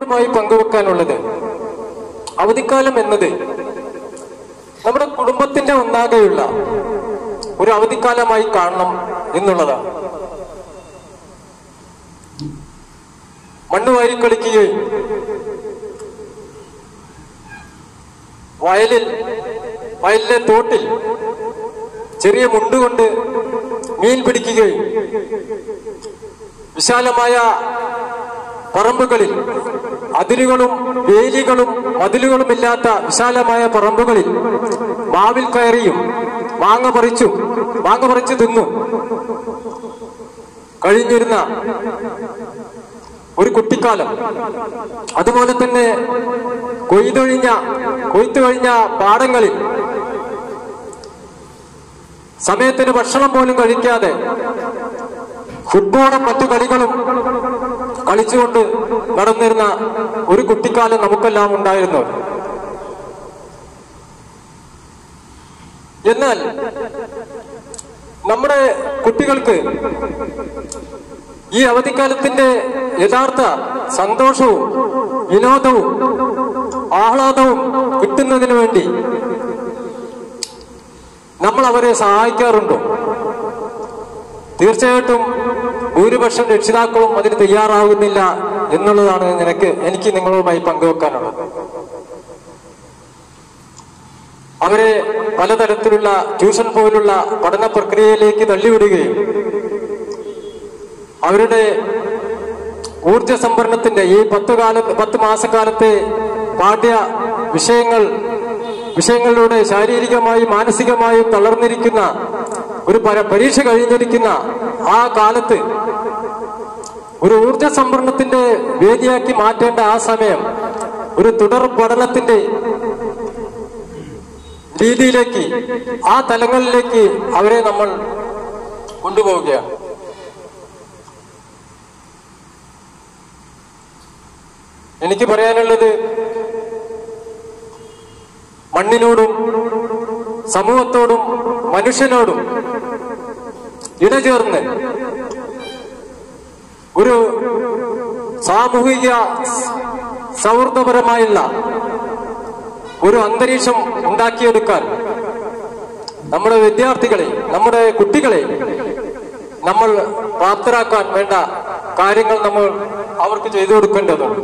നിങ്ങളുമായി പങ്കുവെക്കാനുള്ളത് അവധിക്കാലം എന്നത് നമ്മുടെ കുടുംബത്തിന്റെ ഒന്നാകെയുള്ള ഒരു അവധിക്കാലമായി കാണണം എന്നുള്ളതാണ് മണ്ണ് വാരി കളിക്കുകയും വയലിൽ വയലിലെ തോട്ടിൽ ചെറിയ മുണ്ടുകൊണ്ട് മീൻ പിടിക്കുകയും വിശാലമായ പറമ്പുകളിൽ അതിരുകളും വേലികളും മതിലുകളും ഇല്ലാത്ത വിശാലമായ പറമ്പുകളിൽ മാവിൽ കയറിയും മാങ്ങ പറിച്ചും മാങ്ങ പറിച്ചു തിന്നു കഴിഞ്ഞിരുന്ന ഒരു കുട്ടിക്കാലം അതുപോലെ തന്നെ കൊയ്തൊഴിഞ്ഞ കൊയ്ത്തു കഴിഞ്ഞ പാടങ്ങളിൽ സമയത്തിന് ഭക്ഷണം പോലും കഴിക്കാതെ ഫുട്ബോളും മറ്റു കളികളും കളിച്ചുകൊണ്ട് നടന്നിരുന്ന ഒരു കുട്ടിക്കാലം നമുക്കെല്ലാം ഉണ്ടായിരുന്നു എന്നാൽ നമ്മുടെ കുട്ടികൾക്ക് ഈ അവധിക്കാലത്തിന്റെ യഥാർത്ഥ സന്തോഷവും വിനോദവും ആഹ്ലാദവും കിട്ടുന്നതിന് വേണ്ടി നമ്മൾ അവരെ സഹായിക്കാറുണ്ടോ തീർച്ചയായിട്ടും ഭൂരിപക്ഷം രക്ഷിതാക്കളും അതിന് തയ്യാറാകുന്നില്ല എന്നുള്ളതാണ് നിനക്ക് എനിക്ക് നിങ്ങളുമായി പങ്കുവെക്കാനുള്ളത് അവരെ പലതരത്തിലുള്ള ട്യൂഷൻ പോലുള്ള പഠന പ്രക്രിയയിലേക്ക് തള്ളിവിടുകയും അവരുടെ ഊർജ സംഭരണത്തിന്റെ ഈ പത്ത് കാല പത്ത് മാസക്കാലത്തെ പാഠ്യ വിഷയങ്ങൾ വിഷയങ്ങളിലൂടെ ശാരീരികമായും മാനസികമായും തളർന്നിരിക്കുന്ന ഒരു പര- പരീക്ഷ കഴിഞ്ഞിരിക്കുന്ന ആ കാലത്ത് ഒരു ഊർജ സംഭരണത്തിന്റെ വേദിയാക്കി മാറ്റേണ്ട ആ സമയം ഒരു തുടർ പഠനത്തിന്റെ രീതിയിലേക്ക് ആ തലങ്ങളിലേക്ക് അവരെ നമ്മൾ കൊണ്ടുപോവുകയാണ് എനിക്ക് പറയാനുള്ളത് മണ്ണിനോടും സമൂഹത്തോടും മനുഷ്യനോടും ഇടചേർന്ന് ഒരു സാമൂഹിക സൗഹൃദപരമായുള്ള ഒരു അന്തരീക്ഷം ഉണ്ടാക്കിയെടുക്കാൻ നമ്മുടെ വിദ്യാർത്ഥികളെ നമ്മുടെ കുട്ടികളെ നമ്മൾ പ്രാപ്തരാക്കാൻ വേണ്ട കാര്യങ്ങൾ നമ്മൾ അവർക്ക് ചെയ്തു കൊടുക്കേണ്ടതുണ്ട്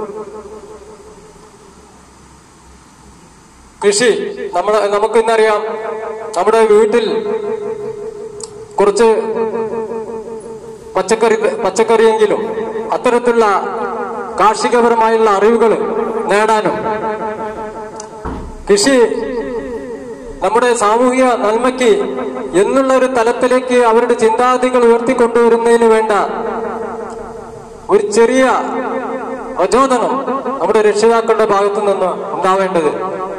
കൃഷി നമ്മൾ നമുക്ക് ഇന്നറിയാം നമ്മുടെ വീട്ടിൽ കുറച്ച് പച്ചക്കറി പച്ചക്കറിയെങ്കിലും അത്തരത്തിലുള്ള കാർഷികപരമായുള്ള അറിവുകൾ നേടാനും കൃഷി നമ്മുടെ സാമൂഹിക നന്മയ്ക്ക് എന്നുള്ള ഒരു തലത്തിലേക്ക് അവരുടെ ചിന്താഗതികൾ ഉയർത്തിക്കൊണ്ടുവരുന്നതിന് വേണ്ട ഒരു ചെറിയ പ്രചോദനം നമ്മുടെ രക്ഷിതാക്കളുടെ ഭാഗത്തു നിന്ന് ഉണ്ടാവേണ്ടത്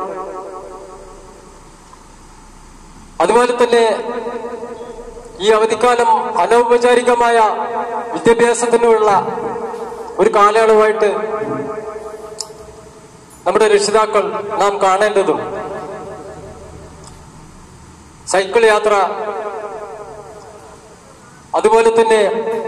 അതുപോലെ തന്നെ ഈ അവധിക്കാലം അനൗപചാരികമായ വിദ്യാഭ്യാസത്തിനുള്ള ഒരു കാലയളവായിട്ട് നമ്മുടെ രക്ഷിതാക്കൾ നാം കാണേണ്ടതും സൈക്കിൾ യാത്ര അതുപോലെ തന്നെ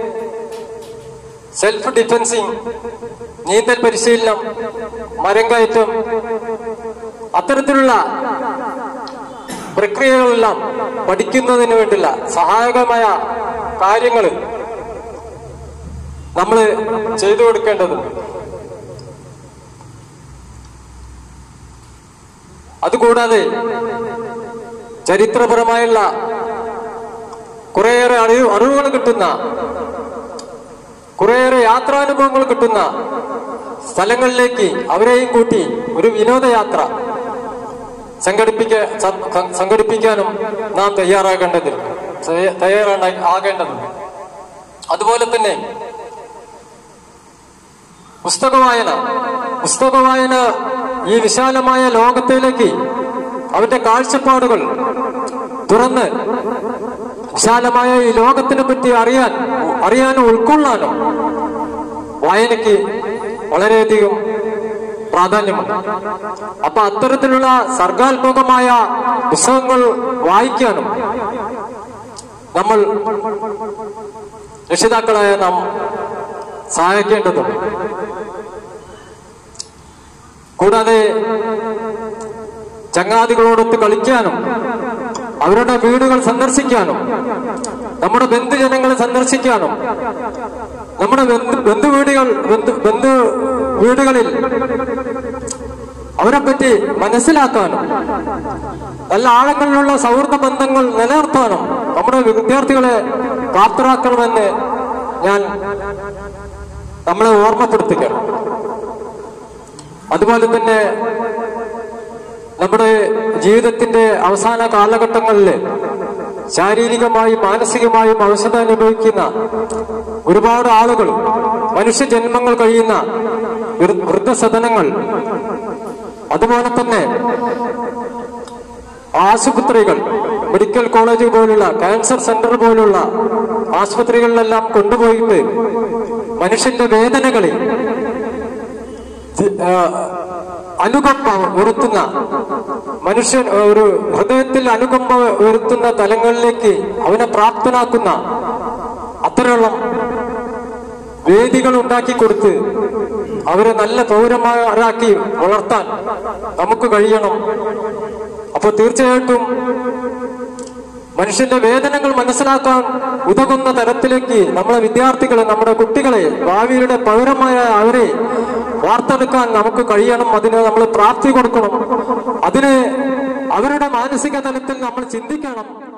സെൽഫ് ഡിഫൻസിങ് നീന്തൽ പരിശീലനം മരം കയറ്റം അത്തരത്തിലുള്ള പ്രക്രിയകളെല്ലാം പഠിക്കുന്നതിന് വേണ്ടിയുള്ള സഹായകമായ കാര്യങ്ങൾ നമ്മൾ ചെയ്തു കൊടുക്കേണ്ടതുണ്ട് അതുകൂടാതെ ചരിത്രപരമായുള്ള കുറേയേറെ അറിവ് അറിവുകൾ കിട്ടുന്ന കുറേയേറെ യാത്രാനുഭവങ്ങൾ കിട്ടുന്ന സ്ഥലങ്ങളിലേക്ക് അവരെയും കൂട്ടി ഒരു വിനോദയാത്ര സംഘടിപ്പിക്ക സം- സം- സംഘടിപ്പിക്കാനും നാം തയ്യാറാകേണ്ടതിൽ തയ്യ- തയ്യാറാണ് ആകേണ്ടതുണ്ട് അതുപോലെ തന്നെ പുസ്തക വായന പുസ്തക വായന ഈ വിശാലമായ ലോകത്തിലേക്ക് അവന്റെ കാഴ്ചപ്പാടുകൾ തുറന്ന് വിശാലമായ ഈ ലോകത്തിനെ പറ്റി അറിയാൻ അറിയാനും ഉൾക്കൊള്ളാനും വായനയ്ക്ക് വളരെയധികം പ്രാധാന്യമുണ്ട് അപ്പൊ അത്തരത്തിലുള്ള സർഗാത്മകമായ പുസ്തകങ്ങൾ വായിക്കാനും നമ്മൾ രക്ഷിതാക്കളായ നാം സഹായിക്കേണ്ടതുണ്ട് കൂടാതെ ചങ്ങാതികളോടൊത്ത് കളിക്കാനും അവരുടെ വീടുകൾ സന്ദർശിക്കാനും നമ്മുടെ ബന്ധുജനങ്ങളെ സന്ദർശിക്കാനും നമ്മുടെ ബന്ധു ബന്ധുവീടുകൾ ബന്ധു ബന്ധു വീടുകളിൽ അവരെ പറ്റി മനസ്സിലാക്കാനും നല്ല ആഴങ്ങളിലുള്ള സൗഹൃദ ബന്ധങ്ങൾ നിലനിർത്താനും നമ്മുടെ വിദ്യാർത്ഥികളെ പ്രാപ്തരാക്കണമെന്ന് ഞാൻ നമ്മളെ ഓർമ്മപ്പെടുത്തുകയാണ് അതുപോലെ തന്നെ നമ്മുടെ ജീവിതത്തിന്റെ അവസാന കാലഘട്ടങ്ങളിൽ ശാരീരികമായും മാനസികമായും അവശത അനുഭവിക്കുന്ന ഒരുപാട് ആളുകൾ മനുഷ്യജന്മങ്ങൾ കഴിയുന്ന വൃ- വൃദ്ധസദനങ്ങൾ അതുപോലെ തന്നെ ആശുപത്രികൾ മെഡിക്കൽ കോളേജ് പോലുള്ള ക്യാൻസർ സെന്റർ പോലുള്ള ആശുപത്രികളിലെല്ലാം കൊണ്ടുപോയിട്ട് മനുഷ്യന്റെ വേദനകളിൽ ജി- ആ, അനുകമ്പ ഉയർത്തുന്ന മനുഷ്യൻ ഒരു ഹൃദയത്തിൽ അനുകമ്പ ഉയർത്തുന്ന തലങ്ങളിലേക്ക് അവനെ പ്രാപ്തനാക്കുന്ന അത്തരം വേദികൾ ഉണ്ടാക്കി കൊടുത്ത് അവരെ നല്ല പൗരന്മാരാക്കി വളർത്താൻ നമുക്ക് കഴിയണം അപ്പോൾ തീർച്ചയായിട്ടും മനുഷ്യന്റെ വേദനകൾ മനസ്സിലാക്കാൻ ഉതകുന്ന തരത്തിലേക്ക് നമ്മളെ വിദ്യാർത്ഥികളെ നമ്മുടെ കുട്ടികളെ ഭാവിയുടെ പൗരമായ അവരെ വാർത്തെടുക്കാൻ നമുക്ക് കഴിയണം അതിന് നമ്മൾ പ്രാപ്തി കൊടുക്കണം അതിന് അവരുടെ മാനസിക തലത്തിൽ നമ്മൾ ചിന്തിക്കണം